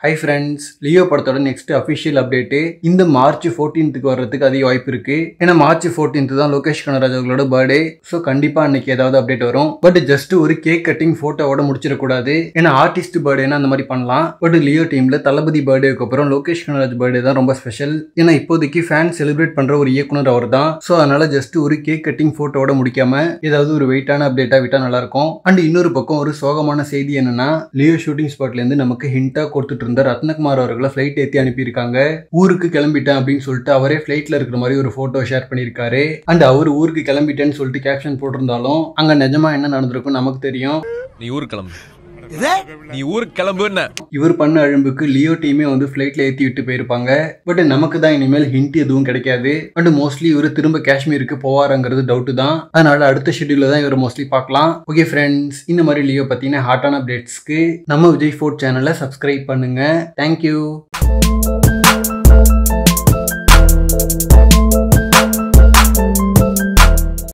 high friends Leo படத்தோட next official update இந்த March ஃபோர்டீன்த்துக்கு வர்றதுக்கு அதிக வாய்ப்பு இருக்கு ஏன்னா மார்ச் ஃபோர்டீன்த் தான் லோகேஷ் கனராஜ் அவர்களோட பர்த்டே ஸோ கண்டிப்பாக அன்னைக்கு ஏதாவது அப்டேட் வரும் பட் ஜஸ்ட் ஒரு கேக் கட்டிங் ஃபோட்டோவோட முடிச்சிடக்கூடாது ஏன்னா ஆர்டிஸ்ட் பர்த்டேனா அந்த மாதிரி பண்ணலாம் பட் லியோ டீமில் தளபதி பர்த்டேக்கு அப்புறம் லோகேஷ் கனராஜ் பர்த்டே தான் ரொம்ப ஸ்பெஷல் ஏன்னா இப்போதைக்கு ஃபேன் செலிப்ரேட் பண்ணுற ஒரு இயக்குனர் அவர் தான் ஸோ அதனால ஜஸ்ட் ஒரு கேக் கட்டிங் ஃபோட்டோவோட முடிக்காம ஏதாவது ஒரு வெயிட்டான அப்டேட்டாக விட்டால் நல்லா இருக்கும் அண்ட் இன்னொரு பக்கம் ஒரு சோகமான செய்தி என்னன்னா லியோ ஷூட்டிங் ஸ்பாட்லேருந்து நமக்கு ஹிண்டாக கொடுத்துட்டு இருந்த ரத்னகுமார் அவர்களை ஃப்ளைட் ஏற்றி அனுப்பியிருக்காங்க ஊருக்கு கிளம்பிட்டேன் அப்படின்னு சொல்லிட்டு அவரே ஃப்ளைட்டில் இருக்கிற மாதிரி ஒரு ஃபோட்டோ ஷேர் பண்ணியிருக்காரு அண்ட் அவர் ஊருக்கு கிளம்பிட்டேன்னு சொல்லிட்டு கேப்ஷன் போட்டிருந்தாலும் அங்கே நிஜமா என்ன நடந்திருக்கும் நமக்கு தெரியும் நீ ஊருக்கு கிளம்பு நீ ஊருக்கு கிளம்புன்ன இவர் பண்ண அழும்புக்கு லியோ டீமே வந்து ஃப்ளைட்ல ஏற்றி விட்டு போயிருப்பாங்க பட் நமக்கு தான் இனிமேல் ஹிண்ட் எதுவும் கிடைக்காது அண்ட் மோஸ்ட்லி இவர் திரும்ப காஷ்மீருக்கு போவாருங்கிறது டவுட்டு தான் அதனால அடுத்த ஷெட்யூல தான் இவர் மோஸ்ட்லி பார்க்கலாம் ஓகே ஃப்ரெண்ட்ஸ் இந்த மாதிரி லியோ பத்தின ஹாட்டான அப்டேட்ஸ்க்கு நம்ம விஜய் ஃபோர்ட் சேனலை சப்ஸ்கிரைப் பண்ணுங்க தேங்க்யூ